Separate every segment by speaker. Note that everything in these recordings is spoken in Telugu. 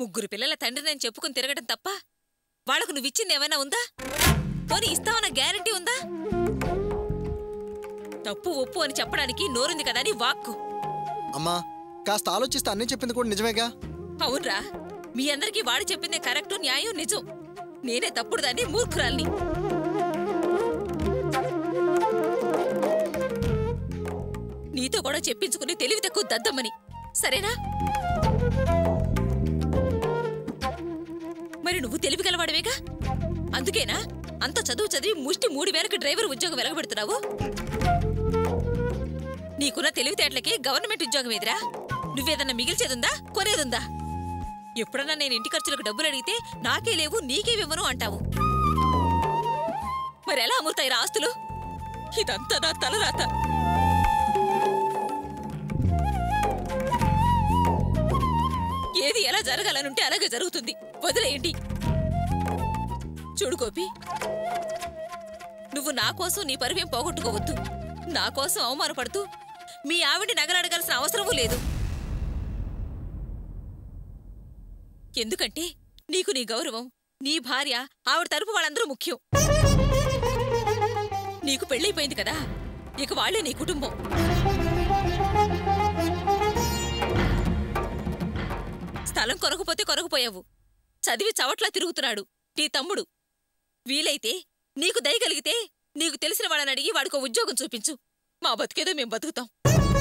Speaker 1: ముగ్గురు పిల్లల తండ్రిని చెప్పుకుని తిరగడం తప్ప వాళ్లకు నువ్విచ్చింది ఏమైనా ఉందా పోనీ ఇస్తావన్న గ్యారంటీ ఉందా తప్పు ఒప్పు అని చెప్పడానికి నోరుంది కదా అని వాక్కు
Speaker 2: అమ్మా కాస్త ఆలోచిస్తే అన్నీ చెప్పింది కూడా నిజమేగా
Speaker 1: అవునరా మీ అందరికీ వాడు చెప్పిందే కరెక్ట్ న్యాయం నిజం నేనే తప్పుడు దాన్ని మూర్ఖురాల్ని నీతో కూడా చెప్పించుకుని తెలివి తక్కువ దద్దమ్మని సరేనా మరి నువ్వు తెలివి గలవాడవేగా అందుకేనా అంత చదువు చదివి ముష్టి మూడు వేలకు డ్రైవర్ ఉద్యోగం వెలగబెడుతున్నావు నీకున్న తెలివితేటలకి గవర్నమెంట్ ఉద్యోగం ఎదురా నువ్వేదన్నా మిగిల్చేదుందా కొనేదుందా ఎప్పుడన్నా నేను ఇంటి ఖర్చులకు డబ్బులు అడిగితే నాకే లేవు నీకేమివ్వను అంటావు మరి ఎలా అమ్ముతాయి రా ఆస్తులు ఇదంతా నా తలరాత ఏది ఎలా జరగాలనుంటే అలాగే జరుగుతుంది వదిలేయండి చూడు గోపి నువ్వు నా కోసం నీ పరువేం పోగొట్టుకోవద్దు నా కోసం అవమానపడుతూ మీ ఆవిడ నగలడగాల్సిన అవసరమూ లేదు ఎందుకంటే నీకు నీ గౌరవం నీ భార్య ఆవిడ తరపు వాళ్ళందరూ ముఖ్యం నీకు పెళ్ళైపోయింది కదా ఇక వాళ్ళే నీ కుటుంబం స్థలం కొనకపోతే కొనకపోయావు చదివి చవట్లా తిరుగుతున్నాడు నీ తమ్ముడు వీలైతే నీకు దయ కలిగితే నీకు తెలిసిన వాళ్ళని అడిగి వాడికో ఉద్యోగం చూపించు మా బతికేదో మేం బతుకుతాం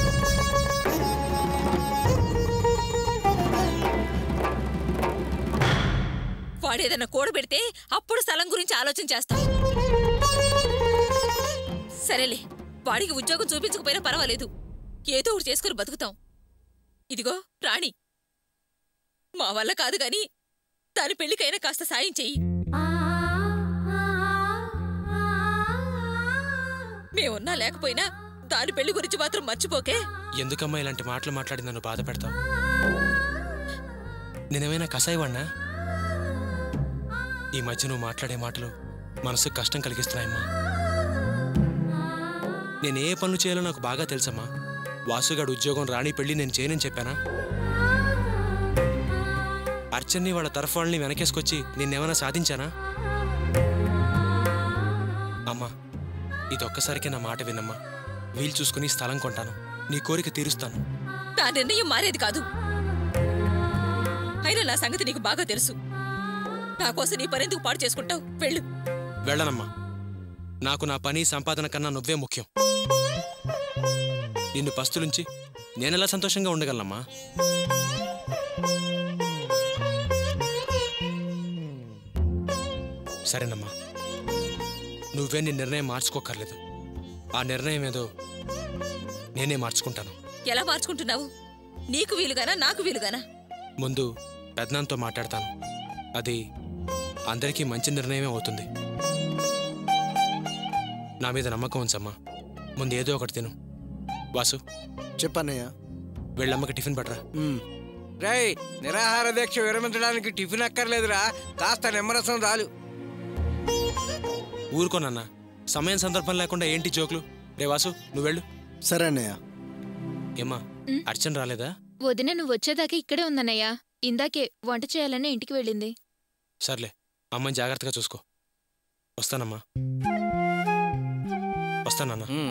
Speaker 1: వాడేదన్నా కూడబెడితే అప్పుడు స్థలం గురించి ఆలోచన చేస్తాం సరేలే వాడికి ఉద్యోగం చూపించకపోయినా పర్వాలేదు ఏదో ఒకటి చేసుకుని బతుకుతాం ఇదిగో రాణి మా వల్ల కాదు గాని దాని పెళ్లికైనా కాస్త సాయం చెయ్యి మేమున్నా లేకపోయినా దాని పెళ్లి గురించి మాత్రం మర్చిపోకే
Speaker 3: ఎందుకమ్మా ఇలాంటి మాటలు మాట్లాడి నన్ను బాధ పెడతావు నేనేమైనా కసాయివాణ్ణా ఈ మధ్య నువ్వు మాట్లాడే మాటలు మనసుకు కష్టం కలిగిస్తున్నాయమ్మా నేను ఏ పనులు చేయాలో నాకు బాగా తెలుసమ్మా వాసుగాడు ఉద్యోగం రాణి పెళ్లి నేను చేయనని చెప్పానా అర్చన్ని వాళ్ళ తరఫు వాళ్ళని వెనకేసుకొచ్చి నిన్నేమైనా సాధించానా అమ్మా ఇదొక్కసారికి నా మాట వినమ్మా వీలు చూసుకుని స్థలం కొంటాను నీ కోరిక తీరుస్తాను
Speaker 1: నా నిర్ణయం మారేది కాదు అయినా నా సంగతి నీకు బాగా తెలుసు నా కోసం నీ పనెందుకు పాడు చేసుకుంటావు వెళ్ళు
Speaker 3: వెళ్ళనమ్మా నాకు నా పని సంపాదన కన్నా నువ్వే ముఖ్యం నిన్ను పస్తులుంచి నేనెలా సంతోషంగా ఉండగలనమ్మా సరేనమ్మా నువ్వే నీ నిర్ణయం మార్చుకోకర్లేదు ఆ నిర్ణయం ఏదో నేనే మార్చుకుంటాను
Speaker 1: ఎలా మార్చుకుంటున్నావు నీకు వీలుగానా నాకు వీలుగానా
Speaker 3: ముందు పెద్దనాన్నతో మాట్లాడతాను అది అందరికీ మంచి నిర్ణయమే అవుతుంది నా మీద నమ్మకం ఉంచమ్మా ముందు ఏదో ఒకటి తిను వాసు
Speaker 2: చెప్పన్నయ్య
Speaker 3: వెళ్ళమ్మకి టిఫిన్ పట్టరా
Speaker 2: ఉమ్,
Speaker 4: రై నిరాహార దీక్ష విరమించడానికి టిఫిన్ అక్కర్లేదురా కాస్త నిమ్మరసం చాలు
Speaker 3: ఊరుకోనన్నా సమయం సందర్భం లేకుండా ఏంటి జోకులు రే వాసు నువ్వు వెళ్ళు
Speaker 2: సరే అన్నయ్య
Speaker 3: ఏమ్మా
Speaker 5: ఉమ్.
Speaker 3: అర్చన రాలేదా
Speaker 5: వదిన నువ్వు వచ్చేదాకా ఇక్కడే ఉందన్నయ్య ఇందాకే వంట చేయాలని ఇంటికి వెళ్ళింది
Speaker 3: సర్లే అమ్మని జాగ్రత్తగా చూసుకో వస్తానమ్మా వస్తానన్నా
Speaker 4: ఉమ్.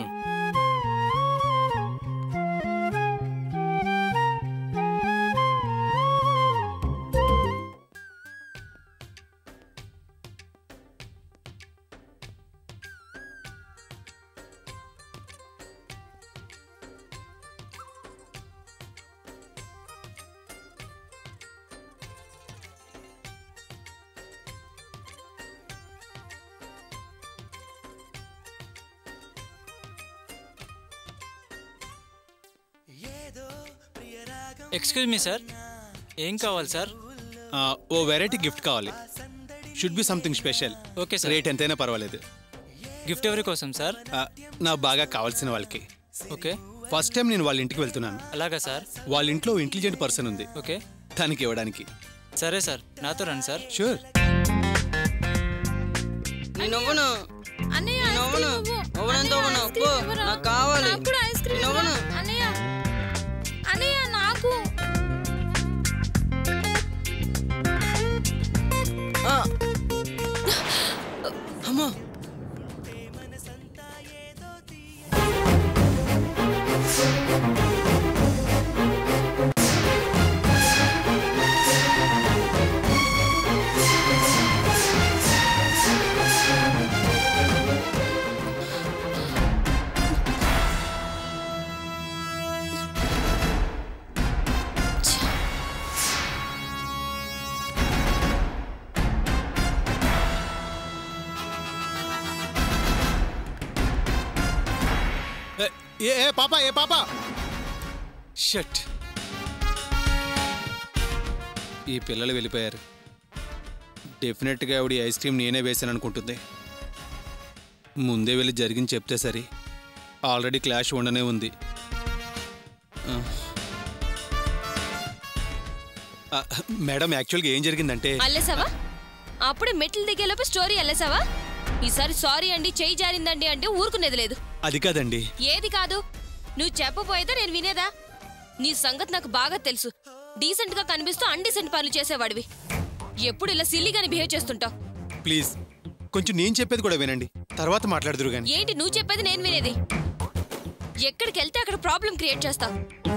Speaker 6: ఎక్స్క్యూజ్ మీ సార్ ఏం కావాలి సార్
Speaker 7: ఆ, ఓ వెరైటీ గిఫ్ట్ కావాలి should be something special
Speaker 6: okay sir
Speaker 7: rate ఎంతైనా పర్వాలేదు
Speaker 6: గిఫ్ట్ ఎవరి కోసం సార్
Speaker 7: ఆ, నా బాగా కావాల్సిన వాళ్ళకి
Speaker 6: ఓకే
Speaker 7: ఫస్ట్ టైం నేను వాళ్ళ ఇంటికి వెళ్తున్నాను
Speaker 6: అలాగా సార్
Speaker 7: వాళ్ళ ఇంట్లో ఇంటెలిజెంట్ పర్సన్ ఉంది
Speaker 6: ఓకే
Speaker 7: దానికి ఇవ్వడానికి
Speaker 6: సరే సార్ నాతో రండి సార్
Speaker 7: షూర్
Speaker 8: నేనవ్వను
Speaker 5: అన్నయ్య
Speaker 8: నేనవ్వను అవ్వనంత అవ్వను అబ్బో నాకు కావాలి నేనవ్వను
Speaker 5: అన్నయ్య అన్నయ్య నాకు
Speaker 7: ఏ ఏ పాప ఏ పాప షట్ ఈ పిల్లలు వెళ్ళిపోయారు డెఫినెట్గా ఆవిడ ఈ ఐస్ క్రీమ్ నేనే వేసాను అనుకుంటుంది ముందే వెళ్ళి జరిగింది చెప్తే సరి ఆల్రెడీ క్లాష్ ఉండనే ఉంది ఆ. ఆ, మేడం యాక్చువల్గా ఏం జరిగిందంటే
Speaker 9: అల్లేసావా అప్పుడే మెట్లు దిగేలోపు స్టోరీ అల్లేసావా ఈసారి సారీ అండి చేయి జారిందండి అంటే ఊరుకునేది లేదు
Speaker 7: అది కాదండి
Speaker 9: ఏది కాదు నువ్వు చెప్పబోయేదా నేను వినేదా నీ సంగతి నాకు బాగా తెలుసు డీసెంట్ గా కనిపిస్తూ అన్డీసెంట్ పనులు చేసేవాడివి ఎప్పుడు ఇలా సిల్లీగాని బిహేవ్ చేస్తుంటావు
Speaker 7: ప్లీజ్ కొంచెం నేను చెప్పేది కూడా వినండి తర్వాత మాట్లాడుదురు కానీ
Speaker 9: ఏంటి నువ్వు చెప్పేది నేను వినేది ఎక్కడికి వెళ్తే అక్కడ ప్రాబ్లం క్రియేట్ చేస్తావు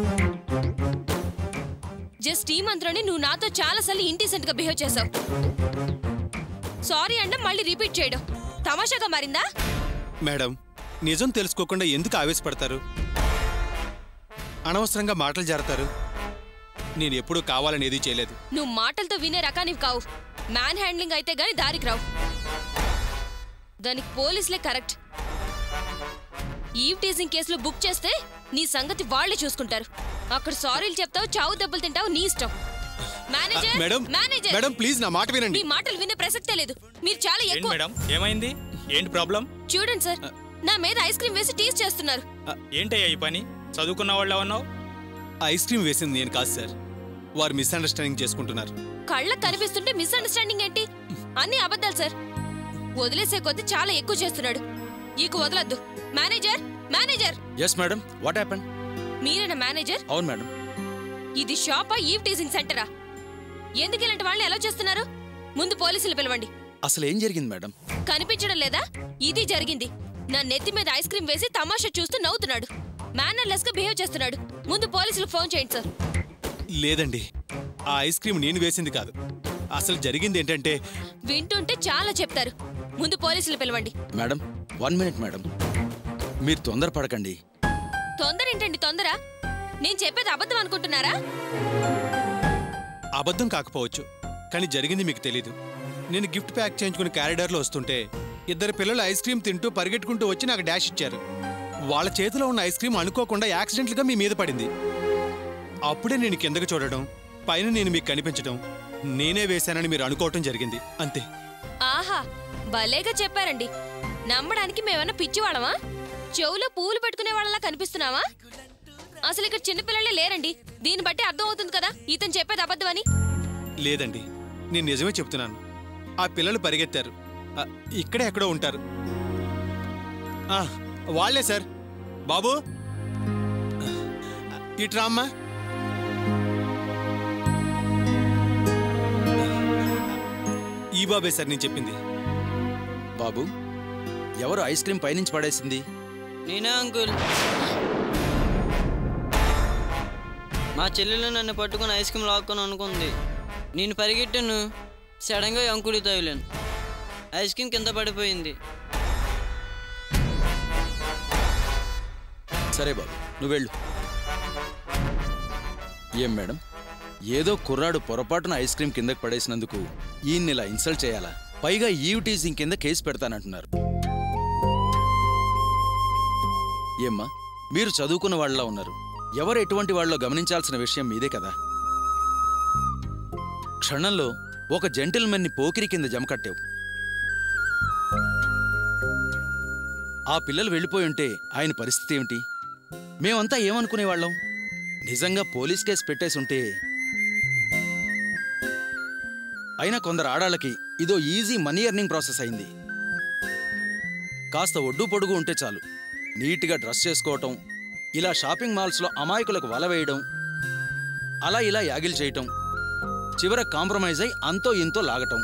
Speaker 9: జస్ట్ ఈ మంత్రాన్ని నువ్వు నాతో చాలా సార్లు ఇండీసెంట్ గా బిహేవ్ చేసావు సారీ అంటే మళ్ళీ రిపీట్ చేయడం తమాషాగా మారిందా
Speaker 7: మేడం నిజం తెలుసుకోకుండా ఎందుకు ఆవేశపడతారు అనవసరంగా మాటలు జారుతారు నేను ఎప్పుడూ కావాలని ఏదీ చేయలేదు
Speaker 9: నువ్వు మాటలతో వినే రకానివి కావు మ్యాన్ హ్యాండ్లింగ్ అయితే గాని దారికి రావు దానికి పోలీసులే కరెక్ట్ ఈవ్ టీజింగ్ కేసులో బుక్ చేస్తే నీ సంగతి వాళ్ళే చూసుకుంటారు అక్కడ సారీలు చెప్తావు చావు దెబ్బలు తింటావు నీ ఇష్టం manager
Speaker 7: madam
Speaker 9: manager
Speaker 7: madam please నా మాట
Speaker 9: మీ
Speaker 7: వినండి
Speaker 9: మాటలు వినే ప్రసక్తే లేదు మీరు చాలా
Speaker 6: ఏంటి
Speaker 9: ఎక్కువ
Speaker 6: మేడం ఏమైంది ఏంటి ప్రాబ్లం
Speaker 9: చూడండి సార్ నా మీద ఐస్ క్రీమ్ వేసి టీస్ చేస్తున్నారు
Speaker 6: ఏంటయ్యా ఈ పని చదువుకున్న వాళ్ళు ఉన్నావు
Speaker 7: ఐస్ క్రీమ్ వేసింది నేను కాదు సార్ వారు మిస్అండర్స్టాండింగ్ చేసుకుంటున్నారు
Speaker 9: కళ్ళకు కనిపిస్తుంటే మిస్అండర్స్టాండింగ్ ఏంటి అన్ని అబద్ధాలు సార్ వదిలేసే కొద్దీ చాలా ఎక్కువ చేస్తున్నాడు ఈకు వదలొద్దు manager manager
Speaker 10: yes madam what happen
Speaker 9: మీరేనా మేనేజర్
Speaker 10: అవును మేడం
Speaker 9: ఇది షాపా ఈవ్ టీజింగ్ సెంటరా ఎందుకు ఇలాంటి వాళ్ళని ఎలా చేస్తున్నారు ముందు పోలీసులు పిలవండి
Speaker 10: అసలు ఏం జరిగింది మేడం
Speaker 9: కనిపించడం లేదా ఇది జరిగింది నా నెత్తి మీద ఐస్ క్రీమ్ వేసి తమాషా చూస్తూ నవ్వుతున్నాడు మేనర్లెస్ గా బిహేవ్ చేస్తున్నాడు ముందు పోలీసులకు ఫోన్ చేయండి సార్
Speaker 7: లేదండి ఆ ఐస్ క్రీమ్ నేను వేసింది కాదు అసలు జరిగింది ఏంటంటే
Speaker 9: వింటుంటే చాలా చెప్తారు ముందు పోలీసులు పిలవండి
Speaker 10: మేడం వన్ మినిట్ మేడం మీరు తొందరపడకండి
Speaker 9: తొందర ఏంటండి తొందర నేను చెప్పేది అబద్ధం అనుకుంటున్నారా
Speaker 7: అబద్ధం కాకపోవచ్చు కానీ జరిగింది మీకు తెలీదు నేను గిఫ్ట్ ప్యాక్ చేయించుకుని క్యారిడార్లో వస్తుంటే ఇద్దరు పిల్లలు ఐస్ క్రీమ్ తింటూ పరిగెట్టుకుంటూ వచ్చి నాకు డాష్ ఇచ్చారు వాళ్ళ చేతిలో ఉన్న ఐస్ క్రీమ్ అనుకోకుండా యాక్సిడెంట్లుగా మీ మీద పడింది అప్పుడే నేను కిందకు చూడడం పైన నేను మీకు కనిపించడం నేనే వేశానని మీరు అనుకోవటం జరిగింది అంతే
Speaker 9: ఆహా భలేగా చెప్పారండి నమ్మడానికి మేమన్నా పిచ్చివాళ్ళమా చెవులో పూలు పెట్టుకునే వాళ్ళలా కనిపిస్తున్నావా అసలు ఇక్కడ చిన్నపిల్లలే లేరండి దీన్ని బట్టి అర్థం అవుతుంది కదా ఇతను చెప్పేది అబద్ధమని
Speaker 7: లేదండి నేను నిజమే చెప్తున్నాను ఆ పిల్లలు పరిగెత్తారు ఆ, ఇక్కడే ఎక్కడో ఉంటారు ఆ, వాళ్ళే సార్ బాబు ఇట్రా అమ్మా ఈ బాబే సార్ నేను చెప్పింది
Speaker 10: బాబు ఎవరు ఐస్ క్రీమ్ పైనుంచి పడేసింది
Speaker 8: నేనే అంకుల్ మా చెల్లెలు నన్ను పట్టుకుని ఐస్ క్రీమ్ లాక్కొని అనుకుంది నేను పరిగెట్టాను సడన్గా అంకుడి తగిలాను ఐస్ క్రీమ్ కింద పడిపోయింది
Speaker 10: సరే బాబు నువ్వు వెళ్ళు ఏం మేడం ఏదో కుర్రాడు పొరపాటున ఐస్ క్రీమ్ కిందకి పడేసినందుకు ఈయన్ని ఇలా ఇన్సల్ట్ చేయాలా పైగా ఈవ్ టీజింగ్ కింద కేసు పెడతానంటున్నారు ఏమ్మా మీరు చదువుకున్న వాళ్ళలా ఉన్నారు ఎవరు ఎటువంటి వాళ్ళో గమనించాల్సిన విషయం మీదే కదా క్షణంలో ఒక జెంటిల్మెన్ని పోకిరి కింద జమకట్టావు ఆ పిల్లలు వెళ్ళిపోయి ఉంటే ఆయన పరిస్థితి ఏమిటి మేమంతా ఏమనుకునేవాళ్ళం నిజంగా పోలీస్ కేసు పెట్టేసి ఉంటే అయినా కొందరు ఆడాళ్ళకి ఇదో ఈజీ మనీ ఎర్నింగ్ ప్రాసెస్ అయింది కాస్త ఒడ్డు పొడుగు ఉంటే చాలు నీట్గా డ్రెస్ చేసుకోవటం ఇలా షాపింగ్ మాల్స్లో అమాయకులకు వల వేయడం అలా ఇలా యాగిల్ చేయటం చివర కాంప్రమైజ్ అయి అంతో ఇంతో లాగటం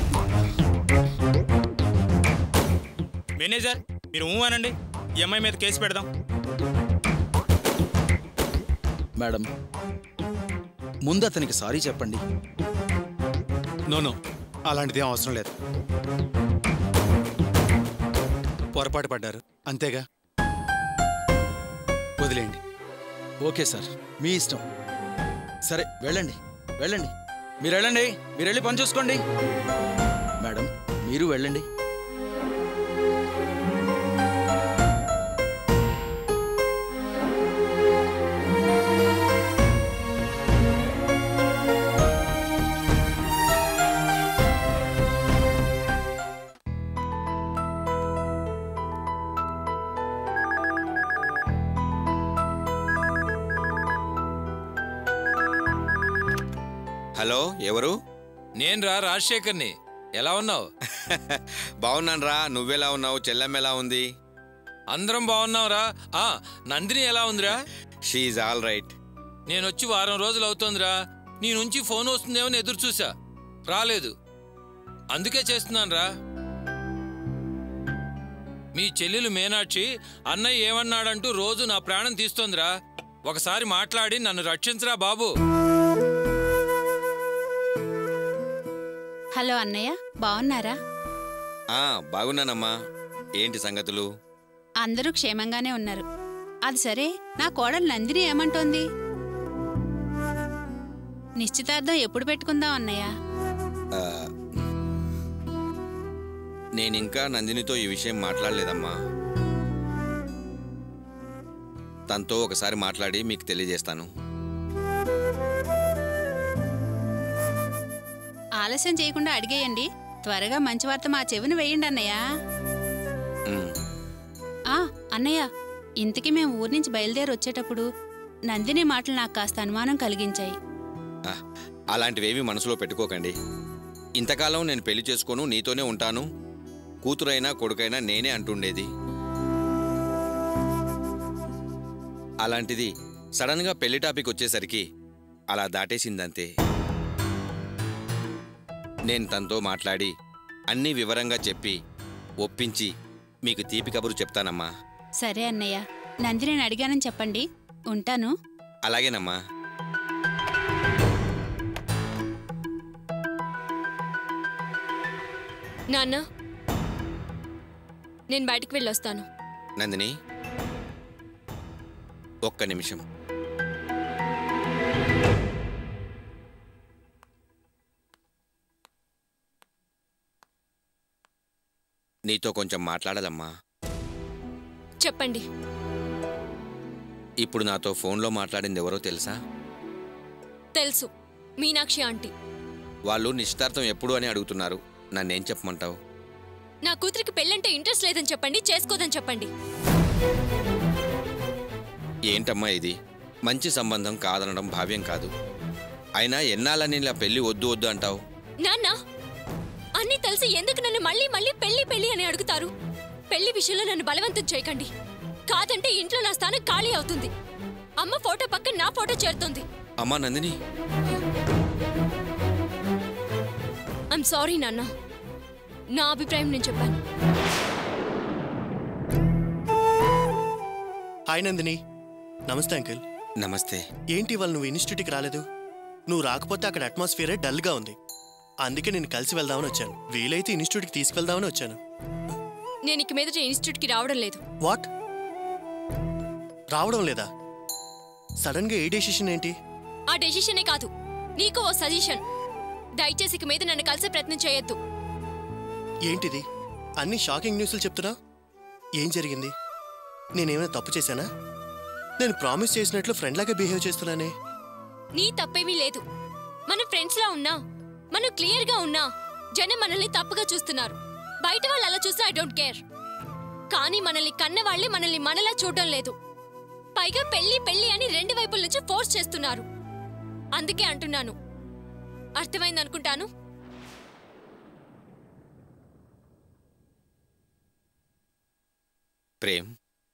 Speaker 6: మేనేజర్ మీరు ఊ అనండి ఈ అమ్మాయి మీద కేసు పెడదాం
Speaker 10: మేడం ముందు అతనికి సారీ చెప్పండి
Speaker 7: నో నో అలాంటిది ఏం అవసరం లేదు పొరపాటు పడ్డారు అంతేగా వదిలేయండి
Speaker 10: ఓకే సార్ మీ ఇష్టం సరే వెళ్ళండి వెళ్ళండి మీరు వెళ్ళండి మీరు వెళ్ళి పని చూసుకోండి మేడం మీరు వెళ్ళండి
Speaker 11: హలో ఎవరు
Speaker 12: నేను రా రాజశేఖర్ని ఎలా ఉన్నావు
Speaker 11: బాగున్నాను రా నువ్వెలా ఉన్నావు చెల్లెమ్మ ఎలా ఉంది
Speaker 12: అందరం బాగున్నావురా ఆ నందిని ఎలా ఉందిరా
Speaker 11: షీఈ్ ఆల్ రైట్
Speaker 12: నేను వచ్చి వారం రోజులు అవుతోందిరా నీ నుంచి ఫోన్ వస్తుందేమో అని ఎదురు చూసా రాలేదు అందుకే చేస్తున్నాను రా మీ చెల్లెలు మీనాక్షి అన్నయ్య ఏమన్నాడంటూ రోజు నా ప్రాణం తీస్తోందిరా ఒకసారి మాట్లాడి నన్ను రక్షించరా బాబు
Speaker 13: హలో అన్నయ్య బాగున్నారా
Speaker 11: ఆ బాగున్నానమ్మా ఏంటి సంగతులు
Speaker 13: అందరూ క్షేమంగానే ఉన్నారు అది సరే నా కోడలు నందిని ఏమంటోంది నిశ్చితార్థం ఎప్పుడు పెట్టుకుందాం అన్నయ్య
Speaker 11: ఆ, నేనింకా నందినితో ఈ విషయం మాట్లాడలేదమ్మా తనతో ఒకసారి మాట్లాడి మీకు తెలియజేస్తాను
Speaker 13: ఆలస్యం చేయకుండా అడిగేయండి త్వరగా మంచి వార్త మా చెవిని వేయండి అన్నయ్య
Speaker 11: ఉమ్,
Speaker 13: ఆ అన్నయ్య ఇంతకీ మేము ఊరి నుంచి బయలుదేరి వచ్చేటప్పుడు నందిని మాటలు నాకు కాస్త అనుమానం కలిగించాయి
Speaker 11: ఆ, అలాంటివేమీ మనసులో పెట్టుకోకండి ఇంతకాలం నేను పెళ్లి చేసుకోను నీతోనే ఉంటాను కూతురైనా కొడుకైనా నేనే అంటుండేది అలాంటిది సడన్గా పెళ్లి టాపిక్ వచ్చేసరికి అలా దాటేసిందంతే నేను తనతో మాట్లాడి అన్నీ వివరంగా చెప్పి ఒప్పించి మీకు తీపి కబురు చెప్తానమ్మా
Speaker 13: సరే అన్నయ్య నందిని అడిగానని చెప్పండి ఉంటాను
Speaker 11: అలాగేనమ్మా
Speaker 9: నాన్న నేను బయటికి వెళ్ళొస్తాను
Speaker 11: నందిని ఒక్క నిమిషం నీతో కొంచెం మాట్లాడాలమ్మా
Speaker 9: చెప్పండి
Speaker 11: ఇప్పుడు నాతో ఫోన్లో మాట్లాడింది ఎవరో తెలుసా
Speaker 9: తెలుసు మీనాక్షి ఆంటీ
Speaker 11: వాళ్ళు నిశ్చితార్థం ఎప్పుడు అని అడుగుతున్నారు నన్నేం చెప్పమంటావు
Speaker 9: నా కూతురికి పెళ్ళంటే ఇంట్రెస్ట్ లేదని చెప్పండి చేసుకోదని చెప్పండి
Speaker 11: ఏంటమ్మా ఇది మంచి సంబంధం కాదనడం భావ్యం కాదు అయినా ఎన్నాళ్ళని ఇలా పెళ్లి వద్దు వద్దు అంటావు
Speaker 9: నాన్న అన్నీ తెలిసి ఎందుకు నన్ను మళ్ళీ మళ్ళీ పెళ్లి పెళ్లి అని అడుగుతారు పెళ్లి విషయంలో నన్ను బలవంతం చేయకండి కాదంటే ఇంట్లో నా స్థానం ఖాళీ అవుతుంది అమ్మ ఫోటో పక్కన నా ఫోటో చేరుతుంది
Speaker 11: అమ్మా నందిని
Speaker 9: ఐఎమ్ సారీ నాన్న నా అభిప్రాయం నేను చెప్పాను
Speaker 14: హాయ్ నందిని నమస్తే అంకిల్
Speaker 11: నమస్తే
Speaker 14: ఏంటి వాళ్ళు నువ్వు ఇన్స్టిట్యూట్కి రాలేదు నువ్వు రాకపోతే అక్కడ అట్మాస్ఫియరే డల్గా ఉంది అందుకే నేను కలిసి వెళ్దామని వచ్చాను వీలైతే ఇన్స్టిట్యూట్కి తీసుకెళ్దామని వచ్చాను
Speaker 9: నేను ఇక మీదట ఇన్స్టిట్యూట్కి రావడం లేదు
Speaker 14: వాట్ రావడం లేదా సడన్గా ఏ డెసిషన్ ఏంటి
Speaker 9: ఆ డెసిషనే కాదు నీకు ఓ సజెషన్ దయచేసి ఇక మీద నన్ను కలిసే ప్రయత్నం చేయొద్దు
Speaker 14: ఏంటిది అన్ని షాకింగ్ న్యూస్లు చెప్తున్నా ఏం జరిగింది నేనేమైనా తప్పు చేశానా నేను ప్రామిస్ చేసినట్లు ఫ్రెండ్లాగా బిహేవ్ చేస్తున్నానే
Speaker 9: నీ తప్పేమీ లేదు మన ఫ్రెండ్స్ లా ఉన్నా మనం క్లియర్ గా ఉన్నా జనం మనల్ని తప్పుగా చూస్తున్నారు బయట వాళ్ళు అలా చూస్తే ఐ డోంట్ కేర్ కానీ మనల్ని కన్న వాళ్ళే మనల్ని మనలా చూడడం లేదు పైగా పెళ్లి పెళ్లి అని రెండు వైపుల నుంచి ఫోర్స్ చేస్తున్నారు అందుకే అంటున్నాను అర్థమైంది అనుకుంటాను
Speaker 11: ప్రేమ్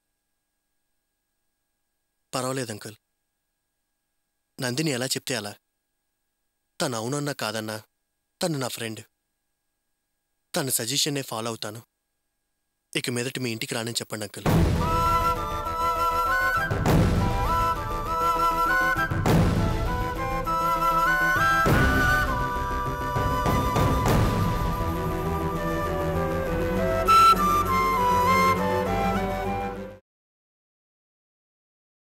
Speaker 14: పర్వాలేదు అంకుల్ నందిని ఎలా చెప్తే అలా తను అవునన్నా కాదన్నా తను నా ఫ్రెండ్ తన సజెషన్నే ఫాలో అవుతాను ఇక మీదటి మీ ఇంటికి రానని చెప్పండి అంకుల్